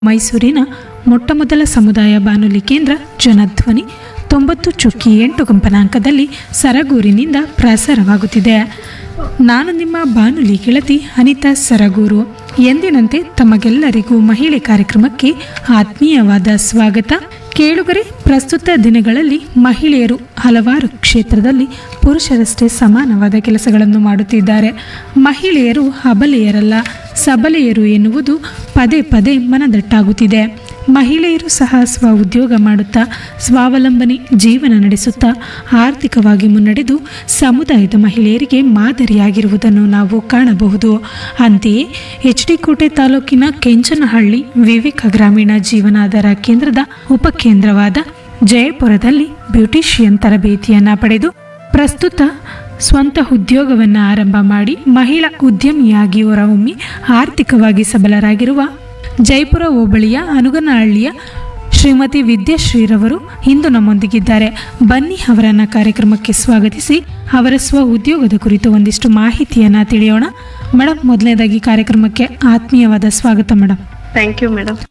ಮೈಸೂರಿನ ಮೊಟ್ಟಮೊದಲ ಸಮುದಾಯ ಬಾನುಲಿ ಕೇಂದ್ರ ಜನಧ್ವನಿ ತೊಂಬತ್ತು ಚುಕ್ಕಿ ಎಂಟು ಕಂಪನಾಂಕದಲ್ಲಿ ಸರಗೂರಿನಿಂದ ಪ್ರಸಾರವಾಗುತ್ತಿದೆ ನಾನು ನಿಮ್ಮ ಬಾನುಲಿ ಗೆಳತಿ ಅನಿತಾ ಸರಗೂರು ಎಂದಿನಂತೆ ತಮಗೆಲ್ಲರಿಗೂ ಮಹಿಳೆ ಕಾರ್ಯಕ್ರಮಕ್ಕೆ ಆತ್ಮೀಯವಾದ ಸ್ವಾಗತ ಕೇಳುಗರೆ ಪ್ರಸ್ತುತ ದಿನಗಳಲ್ಲಿ ಮಹಿಳೆಯರು ಹಲವಾರು ಕ್ಷೇತ್ರದಲ್ಲಿ ಪುರುಷರಷ್ಟೇ ಸಮಾನವಾದ ಕೆಲಸಗಳನ್ನು ಮಾಡುತ್ತಿದ್ದಾರೆ ಮಹಿಳೆಯರು ಅಬಲೆಯರಲ್ಲ ಸಬಲೆಯರು ಎನ್ನುವುದು ಪದೇ ಪದೇ ಮನದಟ್ಟಾಗುತ್ತಿದೆ ಮಹಿಳೆಯರು ಸಹ ಸ್ವ ಉದ್ಯೋಗ ಮಾಡುತ್ತಾ ಸ್ವಾವಲಂಬನೆ ಜೀವನ ನಡೆಸುತ್ತಾ ಆರ್ಥಿಕವಾಗಿ ಮುನ್ನಡೆದು ಸಮುದಾಯದ ಮಹಿಳೆಯರಿಗೆ ಮಾದರಿಯಾಗಿರುವುದನ್ನು ನಾವು ಕಾಣಬಹುದು ಅಂತೆಯೇ ಎಚ್ ಡಿ ಕೋಟೆ ತಾಲೂಕಿನ ಕೆಂಚನಹಳ್ಳಿ ವಿವೇಕ ಗ್ರಾಮೀಣ ಜೀವನಾಧಾರ ಕೇಂದ್ರದ ಉಪಕೇಂದ್ರವಾದ ಜಯಪುರದಲ್ಲಿ ಬ್ಯೂಟಿಷಿಯನ್ ತರಬೇತಿಯನ್ನು ಪಡೆದು ಪ್ರಸ್ತುತ ಸ್ವಂತ ಉದ್ಯೋಗವನ್ನು ಆರಂಭ ಮಾಡಿ ಮಹಿಳಾ ಉದ್ಯಮಿಯಾಗಿ ಹೊರಹೊಮ್ಮಿ ಆರ್ಥಿಕವಾಗಿ ಸಬಲರಾಗಿರುವ ಜೈಪುರ ಹೋಬಳಿಯ ಅನುಗನಹಳ್ಳಿಯ ಶ್ರೀಮತಿ ವಿದ್ಯಾಶ್ರೀರವರು ಇಂದು ನಮ್ಮೊಂದಿಗಿದ್ದಾರೆ ಬನ್ನಿ ಅವರನ್ನ ಕಾರ್ಯಕ್ರಮಕ್ಕೆ ಸ್ವಾಗತಿಸಿ ಅವರ ಸ್ವ ಉದ್ಯೋಗದ ಕುರಿತು ಒಂದಿಷ್ಟು ಮಾಹಿತಿಯನ್ನ ತಿಳಿಯೋಣ ಮೇಡಮ್ ಮೊದಲನೇದಾಗಿ ಕಾರ್ಯಕ್ರಮಕ್ಕೆ ಆತ್ಮೀಯವಾದ ಸ್ವಾಗತ ಮೇಡಮ್ ಥ್ಯಾಂಕ್ ಯು ಮೇಡಮ್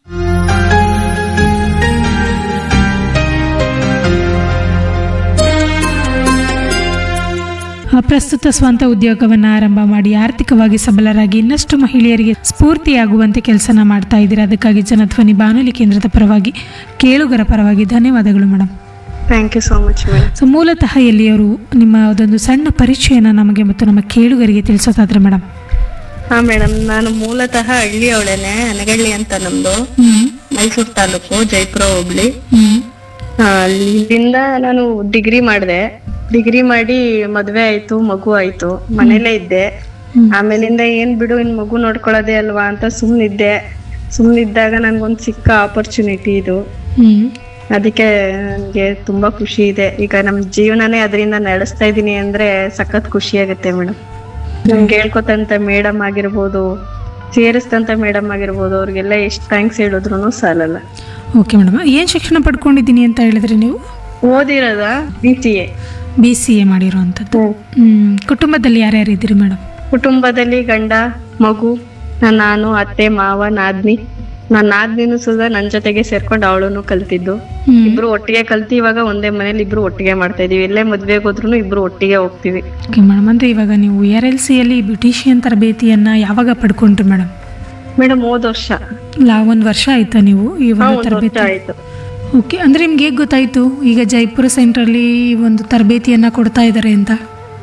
ಆ, ಪ್ರಸ್ತುತ ಸ್ವಂತ ಉದ್ಯೋಗವನ್ನು ಆರಂಭ ಮಾಡಿ ಆರ್ಥಿಕವಾಗಿ ಸಬಲರಾಗಿ ಇನ್ನಷ್ಟು ಮಹಿಳೆಯರಿಗೆ ಸ್ಫೂರ್ತಿಯಾಗುವಂತೆ ಕೆಲಸನ ಮಾಡ್ತಾ ಇದ್ದೀರಾ ಅದಕ್ಕಾಗಿ ಜನಧ್ವನಿ ಬಾನುಲಿ ಕೇಂದ್ರದ ಪರವಾಗಿ ಕೇಳುಗರ ಪರವಾಗಿ ಧನ್ಯವಾದಗಳು madam thank you so much madam so ಮೂಲತಃ ಎಲ್ಲಿಯವರು ನಿಮ್ಮ ಅದೊಂದು ಸಣ್ಣ ಪರಿಚಯನ ನಮಗೆ ಮತ್ತು ನಮ್ಮ ಕೇಳುಗರಿಗೆ ತಿಳಿಸೋದಾದ್ರೆ ಮೇಡಮ್ ಹಾ ಮೇಡಮ್ ನಾನು ಮೂಲತಃ ಹಳ್ಳಿಯವಳೇನೆ ಅನಗಳ್ಳಿ ಅಂತ ನಮ್ದು ಹ್ಮ್ ಮೈಸೂರು ತಾಲೂಕು ಜೈಪುರ ಹೋಬ್ಳಿ ಹ್ಮ್ ಆ, ಇಲ್ಲಿಂದ ನಾನು ಡಿಗ್ರಿ ಮಾಡಿದೆ ಡಿಗ್ರಿ ಮಾಡಿ ಮದ್ವೆ ಆಯ್ತು ಮಗು ಆಯ್ತು ಮನೇಲೇ ಇದ್ದೆ ಹ್ಮ್. ಆಮೇಲಿಂದ ಏನ್ ಬಿಡು ಇನ್ ಮಗು ನೋಡ್ಕೊಳ್ಳೋದೇ ಅಲ್ವಾ ಅಂತ ಸುಮ್ನಿದ್ದೆ ಸುಮ್ನಿದ್ದಾಗ ನನ್ಗೊಂದ್ ಸಿಕ್ಕ ಆಪರ್ಚುನಿಟಿ ಇದು ಹ್ಮ್ ಅದಕ್ಕೆ ನನಗೆ ತುಂಬಾ ಖುಷಿ ಇದೆ ಈಗ ನಮ್ ಜೀವನನೇ ಅದರಿಂದ ನಡೆಸ್ತಾ ಇದೀನಿ ಅಂದ್ರೆ ಸಖತ್ ಖುಷಿ ಆಗುತ್ತೆ ಮೇಡಮ್ ನಮ್ಗೆ ಹೇಳ್ಕೊತಂತ ಮೇಡಮ್ ಆಗಿರ್ಬೋದು ಸೇರಿಸ್ತಂತ ಮೇಡಮ್ ಆಗಿರ್ಬೋದು ಅವ್ರಿಗೆಲ್ಲ ಎಷ್ಟು ಥ್ಯಾಂಕ್ಸ್ ಹೇಳಿದ್ರು ಸಾಲಲ್ಲ ಓಕೆ ಮೇಡಮ್ ಏನು ಶಿಕ್ಷಣ ಪಡ್ಕೊಂಡಿದ್ದೀನಿ ಅಂತ ಹೇಳಿದ್ರಿ ನೀವು ಓದಿರೋದ B C A B C A ಮಾಡಿರೋವಂಥದ್ದು ಹ್ಮ್ ಕುಟುಂಬದಲ್ಲಿ ಯಾರ್ಯಾರು ಇದ್ದೀರಿ ಮೇಡಮ್ ಕುಟುಂಬದಲ್ಲಿ ಗಂಡ ಮಗು ನಾನ್- ನಾನು ಅತ್ತೆ ಮಾವ ನಾದ್ನಿ ನಾನ್ ನಾದ್ನಿನು ಸುಧಾ ನನ್ ಜೊತೆಗೆ ಸೇರ್ಕೊಂಡು ಅವಳನ್ನು ಕಲ್ತಿದ್ದು ಹ್ಮ್ ಇಬ್ರು ಒಟ್ಟಿಗೆ ಕಲ್ತಿ ಇವಾಗ ಒಂದೇ ಮನೇಲಿ ಇಬ್ರು ಒಟ್ಟಿಗೆ ಮಾಡ್ತಾ ಇದೀವಿ ಎಲ್ಲೇ ಮದ್ವೆಗೆ ಹೋದ್ರು ಇಬ್ರು ಒಟ್ಟಿಗೆ ಹೋಗ್ತೀವಿ ಓಕೆ ಮೇಡಮ್ ಅಂದರೆ ಇವಾಗ ನೀವು ಆರ್ ಎಲ್ ಸಿಯಲ್ಲಿ ಬ್ಯೂಟಿಷಿಯನ್ ತರಬೇತಿಯನ್ನು ಯಾವಾಗ ಪಡ್ಕೊಂಡ್ರಿ ಮೇಡಮ್ ಮೇಡಮ್ ಹೋದ್ ವರ್ಷ ಲಾ ಒಂದು ವರ್ಷ ಆಯ್ತಾ ನೀವು ಈ ಹಾ ಒಂದು ಒಂದ್ ವರ್ಷ ತರಬೇತಿ ಆಯ್ತು ಓಕೆ ಅಂದರೆ ನಿಮ್ಗೆ ಹೇಗೆ ಗೊತ್ತಾಯಿತು ಈಗ ಜೈಪುರ ಸೆಂಟ್ರಲ್ಲಿ ಈ ಒಂದು ತರಬೇತಿಯನ್ನು ಕೊಡ್ತಾ ಇದ್ದಾರೆ ಅಂತ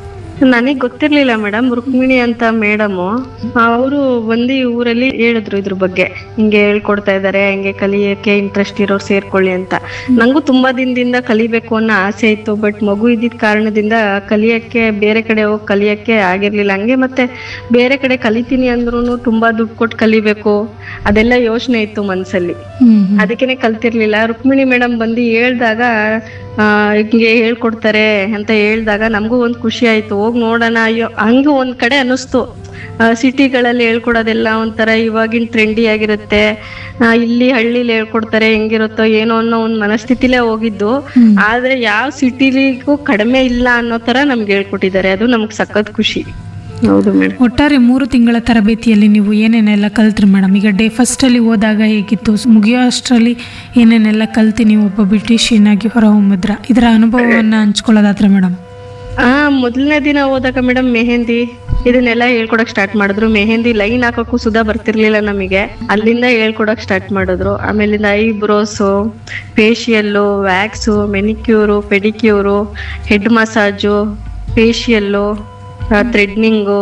ನನಗ್ ಗೊತ್ತಿರ್ಲಿಲ್ಲ ಮೇಡಮ್ ರುಕ್ಮಿಣಿ ಅಂತ ಮೇಡಮ್ ಅವರು ಬಂದು ಈ ಊರಲ್ಲಿ ಹೇಳಿದ್ರು ಇದ್ರ ಬಗ್ಗೆ ಹಿಂಗೆ ಹೇಳ್ಕೊಡ್ತಾ ಇದಾರೆ ಹಿಂಗೆ ಕಲಿಯಕ್ಕೆ ಇಂಟ್ರೆಸ್ಟ್ ಇರೋರು ಸೇರ್ಕೊಳ್ಳಿ ಅಂತ ನಂಗೂ ತುಂಬಾ ದಿನದಿಂದ ಕಲಿಬೇಕು ಅನ್ನೋ ಆಸೆ ಇತ್ತು ಬಟ್ ಮಗು ಇದ್ದಿದ್ ಕಾರಣದಿಂದ ಕಲಿಯಕ್ಕೆ ಬೇರೆ ಕಡೆ ಹೋಗಿ ಕಲಿಯಕ್ಕೆ ಆಗಿರ್ಲಿಲ್ಲ ಹಂಗೆ ಮತ್ತೆ ಬೇರೆ ಕಡೆ ಕಲಿತೀನಿ ಅಂದ್ರೂ ತುಂಬಾ ದುಡ್ಡು ಕೊಟ್ಟು ಕಲಿಬೇಕು ಅದೆಲ್ಲ ಯೋಚನೆ ಇತ್ತು ಮನ್ಸಲ್ಲಿ ಹ್ಞೂ ಅದಕ್ಕೇನೆ ಕಲ್ತಿರ್ಲಿಲ್ಲ ರುಕ್ಮಿಣಿ ಮೇಡಮ್ ಬಂದು ಹೇಳ್ದಾಗ ಆ, ಹಿಂಗೆ ಹೇಳ್ಕೊಡ್ತಾರೆ ಅಂತ ಹೇಳ್ದಾಗ ನಮಗೂ ಒಂದ್ ಖುಷಿ ಆಯ್ತು ಹೋಗ್ ನೋಡೋಣ ಅಯ್ಯೋ ಹಂಗೂ ಒಂದ್ ಕಡೆ ಅನಿಸ್ತು ಸಿಟಿಗಳಲ್ಲಿ ಹೇಳ್ಕೊಡೋದೆಲ್ಲ ಒಂಥರ ಇವಾಗಿನ ಟ್ರೆಂಡಿ ಆಗಿರುತ್ತೆ ಆ, ಇಲ್ಲಿ ಹಳ್ಳಿಲಿ ಹೇಳ್ಕೊಡ್ತಾರೆ ಹೆಂಗಿರುತ್ತೋ ಏನೋ ಅನ್ನೋ ಒಂದ್ ಮನಸ್ಥಿತಿಲೇ ಹೋಗಿದ್ದು ಹ್ಮ್. ಆದ್ರೆ ಯಾವ ಸಿಟಿಲಿಗೂ ಕಡಿಮೆ ಇಲ್ಲ ಅನ್ನೋ ತರ ನಮ್ಗೆ ಹೇಳ್ಕೊಟ್ಟಿದ್ದಾರೆ ಅದು ನಮ್ಗೆ ಸಖತ್ ಖುಷಿ ಹೌದು ಮೇಡಮ್ ಒಟ್ಟಾರೆ ಮೂರು ತಿಂಗಳ ತರಬೇತಿಯಲ್ಲಿ ನೀವು ಏನೇನೆಲ್ಲ ಕಲ್ತ್ರಿ ಮೇಡಮ್ ಈಗ ಡೇ ಫಸ್ಟಲ್ಲಿ ಹೋದಾಗ ಹೇಗಿತ್ತು ಮುಗಿಯೋ ಅಷ್ಟರಲ್ಲಿ ಏನೇನೆಲ್ಲ ಕಲ್ತು ನೀವು ಒಬ್ಬ ಬ್ಯೂಟಿಷಿಯನ್ ಆಗಿ ಹೊರಹೊಮ್ಮಿದ್ರ ಇದರ ಅನುಭವವನ್ನು ಹಂಚ್ಕೊಳ್ಳೋದಾದ್ರೆ ಮೇಡಮ್ ಆ ಮೊದಲನೇ ದಿನ ಹೋದಾಗ ಮೇಡಮ್ ಮೆಹಂದಿ ಇದನ್ನೆಲ್ಲ ಹೇಳ್ಕೊಡಕ್ ಸ್ಟಾರ್ಟ್ ಮಾಡಿದ್ರು ಮೆಹಂದಿ ಲೈನ್ ಹಾಕಕ್ಕೂ ಸುಧಾ ಬರ್ತಿರ್ಲಿಲ್ಲ ನಮಗೆ ಅಲ್ಲಿಂದ ಹೇಳ್ಕೊಡಕ್ ಸ್ಟಾರ್ಟ್ ಮಾಡಿದ್ರು ಆಮೇಲಿಂದ eyebrows facial wax manicure pedicure head massage facial threading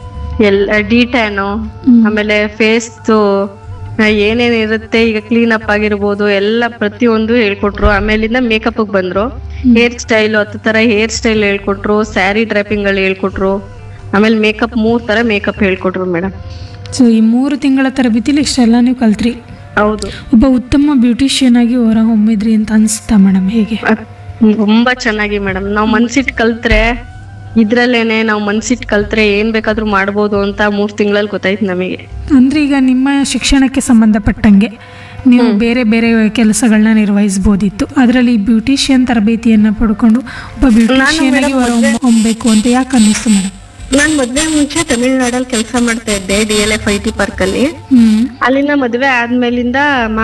ಎಲ್ಲ ಡಿಟ್ಯಾನು ಆಮೇಲೆ ಫೇಸ್ದು ಏನೇನ್ ಇರುತ್ತೆ ಈಗ ಕ್ಲೀನ್ ಅಪ್ ಆಗಿರ್ಬೋದು ಎಲ್ಲ ಪ್ರತಿಯೊಂದು ಹೇಳ್ಕೊಟ್ರು ಆಮೇಲಿಂದ ಮೇಕಪ್ ಬಂದ್ರು ಹೇರ್ ಸ್ಟೈಲ್ ಹತ್ತು ತರ ಹೇರ್ ಸ್ಟೈಲ್ ಹೇಳ್ಕೊಟ್ರು ಸ್ಯಾರಿ ಡ್ರೈಪಿಂಗ್ ಗಳು ಹೇಳ್ಕೊಟ್ರು ಆಮೇಲೆ ಮೇಕಪ್ ಮೂರ್ ತರ ಮೇಕಪ್ ಹೇಳ್ಕೊಟ್ರು ಮೇಡಮ್ ಸೊ ಈ ಮೂರು ತಿಂಗಳ ತರಬೇತಿಲಿ ಇಷ್ಟೆಲ್ಲ ನೀವು ಕಲ್ತ್ರಿ ಹೌದು ಒಬ್ಬ ಉತ್ತಮ ಬ್ಯೂಟಿಷಿಯನ್ ಆಗಿ ಹೊರಹೊಮ್ಮಿದ್ರಿ ಅಂತ ಅನಿಸ್ತಾ ಮೇಡಮ್ ಹೇಗೆ ಅದ್ ತುಂಬಾ ಚೆನ್ನಾಗಿ ಮೇಡಮ್ ನಾವ್ ಮನ್ಸಿಟ್ ಕಲ್ತ್ರೆ ಇದ್ರಲ್ಲೇನೆ ನಾವ್ ಮನ್ಸಿಟ್ ಕಲ್ತ್ರೆ ಏನ್ ಬೇಕಾದ್ರೂ ಮಾಡ್ಬೋದು ಅಂತ ಮೂರ್ ತಿಂಗಳಲ್ಲಿ ಗೊತ್ತಾಯ್ತು ನಮಗೆ ಅಂದ್ರೆ ಈಗ ನಿಮ್ಮ ಶಿಕ್ಷಣಕ್ಕೆ ಸಂಬಂಧಪಟ್ಟಂಗೆ ನೀವು ಬೇರೆ ಬೇರೆ ಕೆಲಸಗಳನ್ನ ನಿರ್ವಹಿಸ್ಬೋದಿತ್ತು ಅದರಲ್ಲಿ ಬ್ಯೂಟಿಷಿಯನ್ ತರಬೇತಿಯನ್ನು ಪಡ್ಕೊಂಡು ಒಬ್ಬ ಬ್ಯೂಟಿಷಿಯನ್ ಆಗಿ ಹೊರಹೊಮ್ಮಬೇಕು ಅಂತ ಯಾಕೆ ಅನ್ನಿಸ್ತು ಮೇಡಮ್ ನಾನ್ ಮದ್ವೆ ಮುಂಚೆ ತಮಿಳ್ನಾಡಲ್ಲಿ ಕೆಲಸ ಮಾಡ್ತಾ ಇದ್ದೆ D L F I T park ಅಲ್ಲಿ ಹ್ಮ್ ಅಲ್ಲಿಂದ ಮದ್ವೆ ಆದ್ಮೇಲಿಂದ